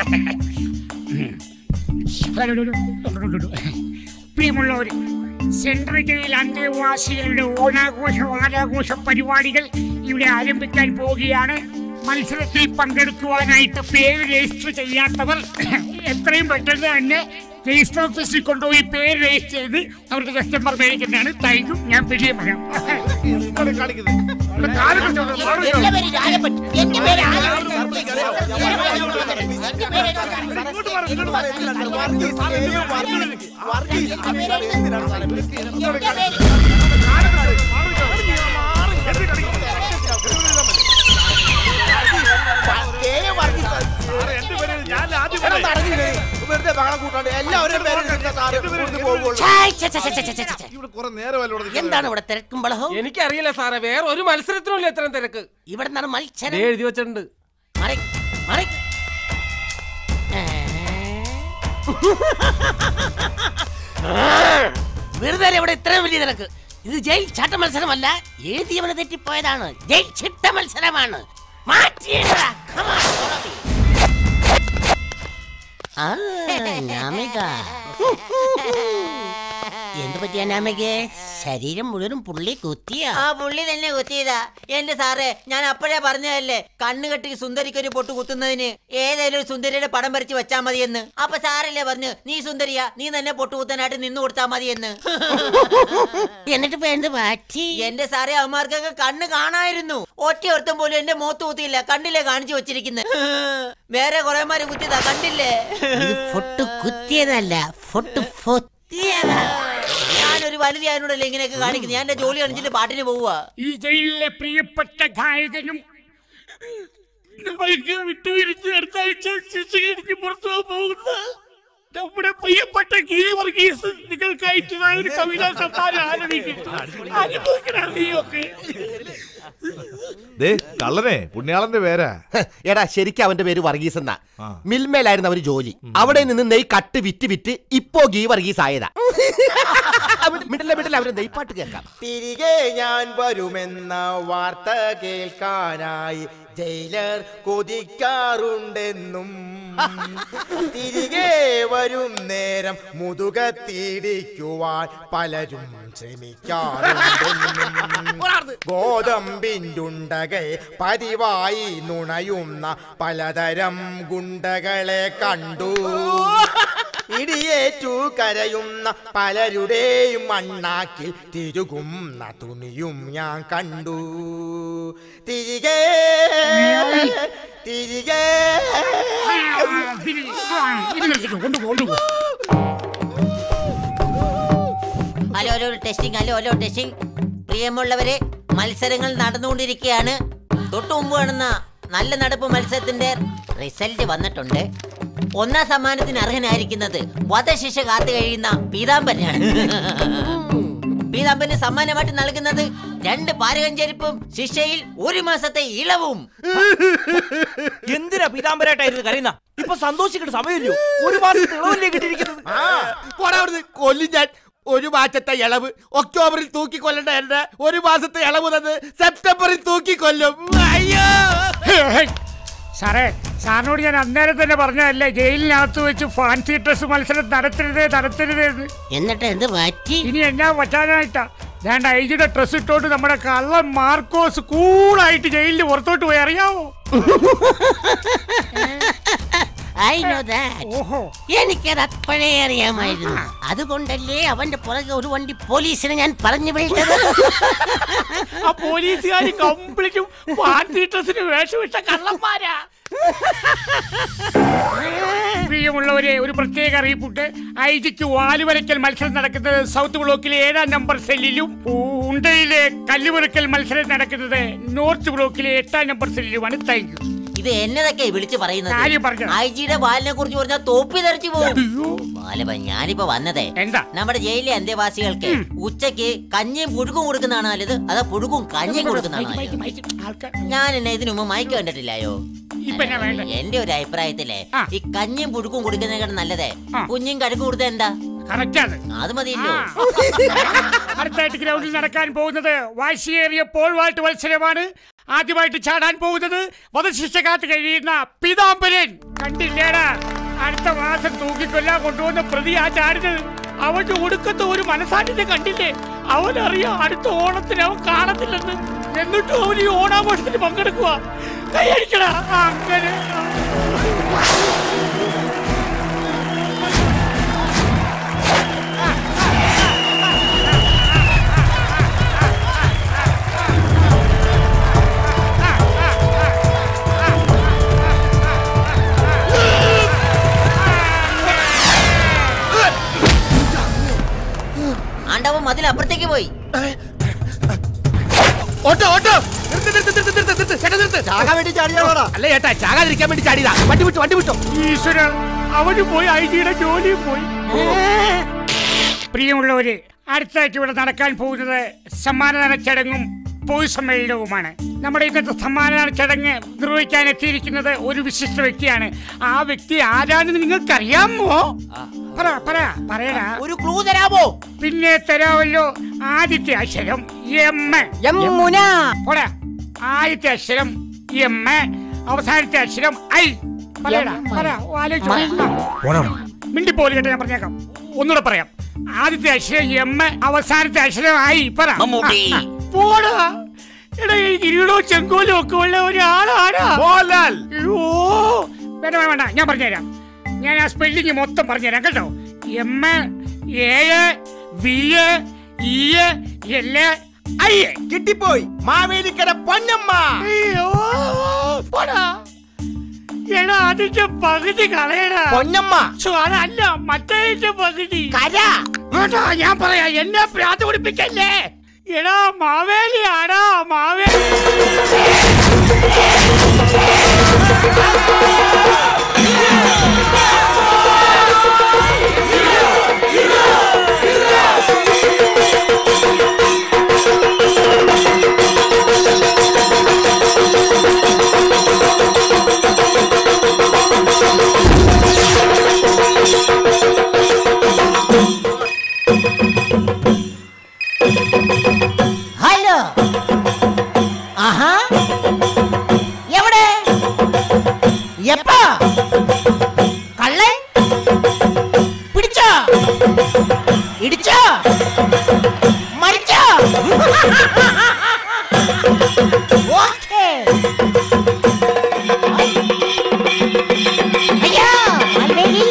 പ്രിയമുള്ളവർ central jail അന്തേവാസികളുടെ ഓണാഘോഷ വാരാഘോഷ പരിപാടികൾ ഇവിടെ ആരംഭിക്കാൻ പോവുകയാണ് മത്സരത്തിൽ പങ്കെടുക്കുവാനായിട്ട് പേര് രജിസ്റ്റർ ചെയ്യാത്തവർ എത്രയും പെട്ടെന്ന് തന്നെ രജിസ്റ്റർ ഓഫീസിൽ കൊണ്ടുപോയി പേര് രജിസ്റ്റർ ചെയ്ത് അവർക്ക് കസ്റ്റമർ മേടിക്കുന്നതാണ് താങ്ക് യു ഞാൻ പിടിയെ പറയാം എന്റെ പേര് രാജപ്പൻ എന്റെ പേര് രാജപ്പൻ. എന്റെ പേര് എന്റെ പേര് വെറുതെ ബഹളം കൂട്ടാണ്ട് എല്ലാവരും പേര് എടുത്തിട്ട് സാറ് ഇവിടുന്ന് പോകുള്ളൂ. ഛായ്, ഛെ, ഛെ, ഛെ, ഛെ, ഛെ, ഛെ. ഇവിടെ കുറെ നേരമല്ലോ ഇവിടെ എന്താണ് ഇവിടെ തിരക്കും ബളഹവും എനിക്കറിയില്ല സാറേ വേറെ ഒരു മത്സരത്തിനുമില്ല ഇത്രയും തിരക്ക് ഇവിടെ നിന്നാണ് ദേ മത്സരം എഴുതി വെച്ചിട്ടുണ്ട് മറി മറി വെറുതെ അല്ലേ ഇവിടെ ഇത്രയും വലിയ തിരക്ക് ഇത് ജയിൽ ചാട്ട മത്സരമല്ല എഴുതിയവന് തെറ്റിപ്പോയതാണ് ജയിൽ ചിട്ട മത്സരമാണ് മാറ്റിയിടടാ. Come on, follow me. ആ, നാമിക. എന്ത് പറ്റിയ നാമികെ ശരീരം മുഴുവനും പുള്ളി കുത്തിയ ആ പുള്ളി തന്നെ കുത്തിയതാ എന്റെ സാറേ ഞാൻ അപ്പോഴേ പറഞ്ഞതല്ലേ കണ്ണു കെട്ടി സുന്ദരിക്ക് ഒരു പൊട്ട് കുത്തുന്നതിന് ഏതെങ്കിലും ഒരു സുന്ദരിയുടെ പടം വരച്ച് വെച്ചാ മതിയെന്ന് അപ്പൊ സാറല്ലേ പറഞ്ഞു നീ സുന്ദരിയാ നീ തന്നെ പൊട്ട് കുത്താനായിട്ട് നിന്നു കൊടുത്താ മതിയെന്ന് എന്നിട്ട് ഇപ്പൊ എന്ത് മാറ്റി എന്റെ സാറേ അവന്മാർക്കൊക്കെ കണ്ണ് കാണായിരുന്നു ഒറ്റ ഒരുത്തം പോലും എന്റെ മുഖത്ത് കുത്തിയില്ല കണ്ടില്ലേ കാണിച്ചു വെച്ചിരിക്കുന്നത് വേറെ കുറേമാര് കുത്തിയതാ കണ്ടില്ലേ ഇത് ഫൊട്ട് കുത്തിയതല്ല ഫൊട്ട് ഫൊത്തിയതാ ഞാനൊരു വലുതി അതിനോടല്ലേ ഇങ്ങനെയൊക്കെ കാണിക്കുന്നത് ഞാൻ എന്റെ ജോലി കാണിച്ചിട്ട് പാട്ടിന് പോവുക ഈ ജയിലിലെ പ്രിയപ്പെട്ട ഗായകനും നമ്മൾക്ക് വിട്ടുപിരിച്ച് അടുത്ത ആഴ്ച ശിക്ഷ കഴിഞ്ഞ് പുറത്തു പോകുന്ന നമ്മുടെ പ്രിയപ്പെട്ട കീ വർഗീസ് നിങ്ങൾക്കായിട്ട് ഞാൻ ഒരു കവിതാ സത്താരം ആലപിക്കുന്നു അനുഭവിക്കണം നീയൊക്കെ ദേ കള്ളനെ പുണ്യാളന്റെ പേരാ എടാ ശരിക്കും അവന്റെ പേര് വർഗീസ് എന്നാ ആ. മിൽമേലായിരുന്നു അവര് ജോലി അവിടെ നിന്ന് നെയ് കട്ട് വിറ്റ് വിറ്റ് ഇപ്പോ ഗീ വർഗീസ് ആയതാ മിഡില്ല മിഡില്ല അവര് നെയ്പാട്ട് കേൾക്കാം തിരികെ ഞാൻ വരുമെന്ന വാർത്ത കേൾക്കാനായി ജയിലർ കൊതിക്കാറുണ്ടെന്നും തിരികെ വരും നേരം മുതുകത്തിടിക്കുവാൻ പലരും ശ്രമിക്കാറുണ്ടെന്നും ഗോതമ്പിൻ്റുണ്ടകൾ പതിവായി നുണയുന്ന പലതരം ഗുണ്ടകളെ കണ്ടു ഇടിയേറ്റു കരയുന്ന പലരുടെയും മണ്ണാക്കിൽ തിരുകുന്ന തുണിയും ഞാൻ കണ്ടു തിരികെ തിരികെ കൊണ്ടുപോകും hello hello testing hello hello testing പ്രിയമുള്ളവരെ മത്സരങ്ങൾ നടന്നുകൊണ്ടിരിക്കുകയാണ് തൊട്ടു മുമ്പ് കാണുന്ന നല്ല നടപ്പ് മത്സരത്തിന്റെ റിസൾട്ട് വന്നിട്ടുണ്ട് ഒന്നാം സമ്മാനത്തിന് അർഹനായിരിക്കുന്നത് വധശിക്ഷ കാത്തു കഴിയുന്ന പീതാംബരനാണ് പീതാംബരന് സമ്മാനമായിട്ട് നൽകുന്നത് രണ്ട് പാരകം ചെരുപ്പും ശിക്ഷയിൽ ഒരു മാസത്തെ ഇളവും എന്തിനാ പീതാംബരായിട്ടായിരുന്നു കരയുന്ന ഇപ്പൊ സന്തോഷിക്കേണ്ട സമയമില്ലയോ ഒരു മാസത്തെ ഇളവല്ലേ കിട്ടിയിരിക്കുന്നത് പോടാ അവിടുന്ന്. കൊല്ലും ഞാൻ ഒരു മാസത്തെ ഇളവ് ഒക്ടോബറിൽ തൂക്കി കൊല്ലണ്ട എന്നെ ഒരു മാസത്തെ ഇളവ് തന്ന് സെപ്റ്റംബറിൽ തൂക്കി കൊല്ലും അയ്യോ സാറേ സാറിനോട് ഞാൻ അന്നേരം തന്നെ പറഞ്ഞതല്ലേ ജയിലിനകത്ത് വെച്ച് ഫാൻസി ഡ്രസ് മത്സരം നടത്തരുതേ നടത്തരുതേ എന്ന് എന്നിട്ട് എന്ത് മാറ്റി ഇനി എന്നാ പറ്റാനായിട്ടാ വേണ്ട ഐജിയുടെ ഡ്രസ് ഇട്ടോണ്ട് നമ്മുടെ കള്ളൻ മാർക്കോസ് കൂളായിട്ട് ജയിലിൽ പുറത്തോട്ട് പോയി അറിയാവോ ഐ നോ ദാറ്റ് ഓഹോ എനിക്കത് അപ്പോഴേ അറിയാമായിരുന്നു അതുകൊണ്ടല്ലേ അവന്റെ പുറകെ ഒരു വണ്ടി പോലീസിനെ ഞാൻ പറഞ്ഞു വിട്ടത് ആ പോലീസുകാർ കംപ്ലീറ്റും ഫാൻസി ഡ്രസ്സിന് വേഷമിട്ട കള്ളന്മാരാ പ്രിയമുള്ളവരെ ഒരു പ്രത്യേക അറിയിപ്പുണ്ട് ഐ ജിക്ക് വാലുവരയ്ക്കൽ മത്സരം നടക്കുന്നത് സൗത്ത് ബ്ലോക്കിലെ ഏഴാം നമ്പർ സെല്ലിലും ഉണ്ടയിലെ കല്ലുവരക്കൽ മത്സരം നടക്കുന്നത് നോർത്ത് ബ്ലോക്കിലെ എട്ടാം നമ്പർ സെല്ലിലുമാണ് താങ്ക് യു ഇത് എന്നതൊക്കെ വിളിച്ചു പറയുന്നത് കാര്യം പറഞ്ഞോ. ഐ ജിയുടെ വാലിനെ കുറിച്ച് പറഞ്ഞാൽ തോപ്പി തെറിച്ചു പോകും ബാലപ്പ ഞാനിപ്പോ വന്നതേ എന്താ നമ്മുടെ ജയിലിലെ അന്തേവാസികൾക്ക് ഉച്ചയ്ക്ക് കഞ്ഞിയും പുഴുക്കും കൊടുക്കുന്നതാണ് നല്ലത് അതാ പുഴുക്കും കഞ്ഞിയും കൊടുക്കുന്നതാണ് മൈക്ക്, നല്ലത് മൈക്ക്, ആൾക്കാർ ഞാൻ എന്നെ ഇതിനു മുമ്പ് മയക്ക് കണ്ടിട്ടില്ലായോ ഇപ്പൊ എന്നാ വേണ്ടേ? എന്റെ ഒരു അഭിപ്രായത്തിലെ ആ. ഈ കഞ്ഞിയും പുഴുക്കും കൊടുക്കുന്നതിനെക്കാളും നല്ലതേ ആ. കുഞ്ഞും കടുക്കും കൊടുത്ത എന്താ കറക്റ്റാണ് അത് മതിയല്ലോ അടുത്തായിട്ട് ഗ്രൗണ്ടിൽ നടക്കാൻ പോകുന്നത് വാശിയേറിയ പോൾ വാൾട്ട് മത്സരമാണ് ആദ്യമായിട്ട് ചാടാൻ പോകുന്നത് വധശിക്ഷ കാത്ത് കഴിയുന്ന പീതാംബരൻ കണ്ടില്ലേടാ അടുത്ത മാസം തൂക്കിക്കൊല്ലാൻ കൊണ്ടുവന്ന പ്രതി ആ ചാടുന്നത് അവന്റെ ഒടുക്കത്തെ ഒരു മനസാന്നിധ്യം കണ്ടില്ലേ അവനറിയാം അടുത്ത ഓണത്തിന് അവൻ കാണത്തില്ലെന്ന് എന്നിട്ടും അവൻ ഈ ഓണാഘോഷത്തിന് പങ്കെടുക്കുക കൈയടിക്കടാ അങ്ങനെ ആണ്ടവൻ മതിൽ അപ്പുറത്തേക്ക് പോയി ഓട്ടോ ഓട്ടോ നിർത്ത്, നിർത്ത്, നിർത്ത്, നിർത്ത്, നിർത്ത്. ചേട്ടാ, നിർത്ത്. ചാകാൻ വേണ്ടി ചാടിയാണോടാ അല്ല ചേട്ടാ ചാകാതിരിക്കാൻ വേണ്ടി ചാടിയതാ വണ്ടി വിട്ടു വണ്ടി വിട്ടു ഈശ്വര അവന് പോയി ഐ ജിയുടെ ജോലിയും പോയി പ്രിയമുള്ളവര് അടുത്തായിട്ട് ഇവിടെ നടക്കാൻ പോകുന്നത് സമ്മാനദാന ചടങ്ങും പൊതുസമ്മേളനവുമാണ് നമ്മുടെ ഇന്നത്തെ സമ്മാനദാന ചടങ്ങ് നിർവഹിക്കാൻ എത്തിയിരിക്കുന്നത് ഒരു വിശിഷ്ട വ്യക്തിയാണ് ആ വ്യക്തി ആരാണെന്ന് നിങ്ങൾക്കറിയാമോ പറ പറ പറയടാ ഒരു ക്ലൂ തരാമോ പിന്നെ തരാമല്ലോ ആദ്യത്തെ അക്ഷരം എം യമുന പോടാ ആദ്യത്തെ അക്ഷരം എം അവസാനത്തെ അക്ഷരം ഐ പറയടാ പറ ആലോചിച്ച് മിണ്ടിപ്പോലെ കേട്ടോ ഞാൻ പറഞ്ഞേക്കാം ഒന്നുകൂടെ പറയാം ആദ്യത്തെ അക്ഷരം എം അവസാനത്തെ അക്ഷരം ഐ പറ മമ്മൂട്ടി. ആ, ആ. പോടാ എടാ ഈ കിരീടവും ചെങ്കോലും ഒക്കെ ഉള്ള ഒരാളാടാ മോഹൻലാൽ അയ്യോ വേണ്ട വേണ്ട, വേണ്ട ഞാൻ പറഞ്ഞുതരാം ഞാൻ ആ സ്പെല്ലിങ് മൊത്തം പറഞ്ഞുതരാം കേട്ടോ എം ഏഴ് വി ഇ എൽ ഐ കിട്ടിപ്പോയി മാവേലിക്കര പൊന്നമ്മ അയ്യോ പോടാ എടാ അതിന്റെ പകുതി കളയടാ പൊന്നമ്മ ശ്ശോ, അതല്ല മറ്റേ പകുതി കര കേട്ടോ ഞാൻ പറയാ എന്നെ പ്രാന്ത് പിടിപ്പിക്കല്ലേ എടാ മാവേലിയാടാ മാവേലി ഹലോ ആഹാ എവിടെ എപ്പാ കള്ളൻ പിടിച്ചോ ഇടിച്ചോ മരിച്ചോ ഓക്കേ അയ്യോ മൽബേരി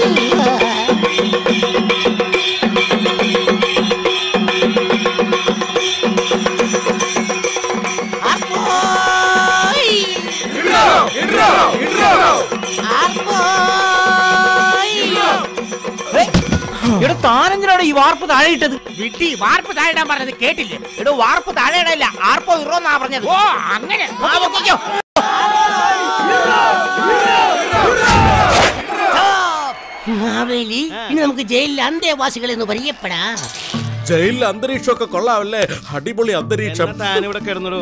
ആർപ്പോയ് ആർപ്പോയ് ഇവിടെ താനെന്തിനാണ് ഈ വാർപ്പ് താഴെ ഇട്ടത് വിട്ടി വാർപ്പ് താഴെടാൻ പറഞ്ഞത് കേട്ടില്ലേ എടോ വാർപ്പ് താഴെ ഇടയില്ല ആർപ്പോ ഇറോന്നാ പറഞ്ഞത് ഓ അങ്ങനെ ആ, പൊക്കോ. മാവേലി ഇനി നമുക്ക് ജയിലിൽ അന്തേവാസികളെ ഒന്ന് പരിചയപ്പെടാം ജയിലിൽ അന്തരീക്ഷമൊക്കെ കൊള്ളാമല്ലേ അടിപൊളി അന്തരീക്ഷം ഇവിടെ കിടന്നിടൂ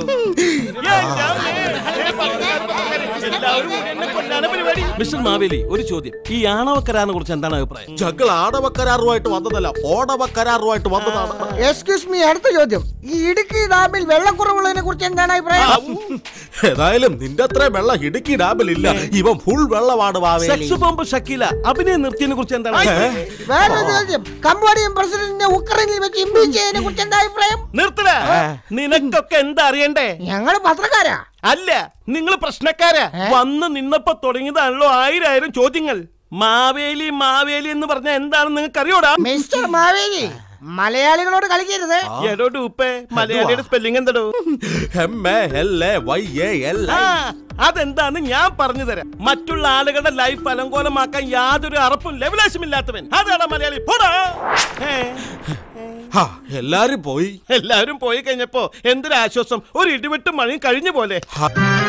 മിസ്റ്റർ മാവേലി ഒരു ചോദ്യം ഈ ആണവ കരാറിനെ കുറിച്ച് എന്താണ് അഭിപ്രായം ഞങ്ങൾ ആണവ കരാറുമായിട്ട് വന്നതല്ല ഓണവ കരാറുമായിട്ട് വന്നതാണ് എക്സ്ക്യൂസ് മീ അടുത്ത ചോദ്യം ഈ ഇടുക്കി ഡാമിൽ വെള്ളക്കുറവുള്ളതിനെ കുറിച്ച് എന്താണ് അഭിപ്രായം ഏതായാലും നിന്റെ അത്ര വെള്ളം ഇടുക്കി ഡാമിലില്ല ഇവൻ ഫുൾ വെള്ളമാണ് വാവേലി സെക്സ് ബോംബ് ഷക്കീല അഭിനയം നിർത്തിയതിനെ കുറിച്ച് എന്താണ് വേറൊരു ചോദ്യം കമ്പോഡിയൻ പ്രസിഡന്റിനെ ഉക്രൈനിൽ വെച്ച് ഇംപീച്ച് ചെയ്തതിനെ കുറിച്ച് എന്താ അഭിപ്രായം നിർത്തല നിനക്കൊക്കെ എന്താ അറിയണ്ടേ ഞങ്ങള് പത്രക്കാരാ അല്ല നിങ്ങൾ പ്രശ്നക്കാരാ വന്ന് നിന്നപ്പോ തുടങ്ങിയതാണല്ലോ ആയിരം ആയിരം ചോദ്യങ്ങൾ മാവേലി മാവേലി എന്ന് പറഞ്ഞ എന്താണെന്ന് നിങ്ങൾക്ക് അറിയോടാ മിസ്റ്റർ മാവേലി മലയാളികളോട് കളിക്കരുത് എടോ ഡൂപ്പേ മലയാളിയുടെ സ്പെല്ലിംഗ് എന്തടോ M A L A Y A L ആ, അതെന്താന്ന് ഞാൻ പറഞ്ഞു തരാം മറ്റുള്ള ആളുകളുടെ ലൈഫ് അലങ്കോലമാക്കാൻ യാതൊരു അറപ്പും ലെവലേശമില്ലാത്തവൻ അതാണ് മലയാളി പോടാ ഏ, ഹാ എല്ലാരും പോയി എല്ലാവരും പോയി കഴിഞ്ഞപ്പോ എന്തൊരു ആശ്വാസം ഒരു ഇടിവെട്ടും മഴയും കഴിഞ്ഞ പോലെ ഹ,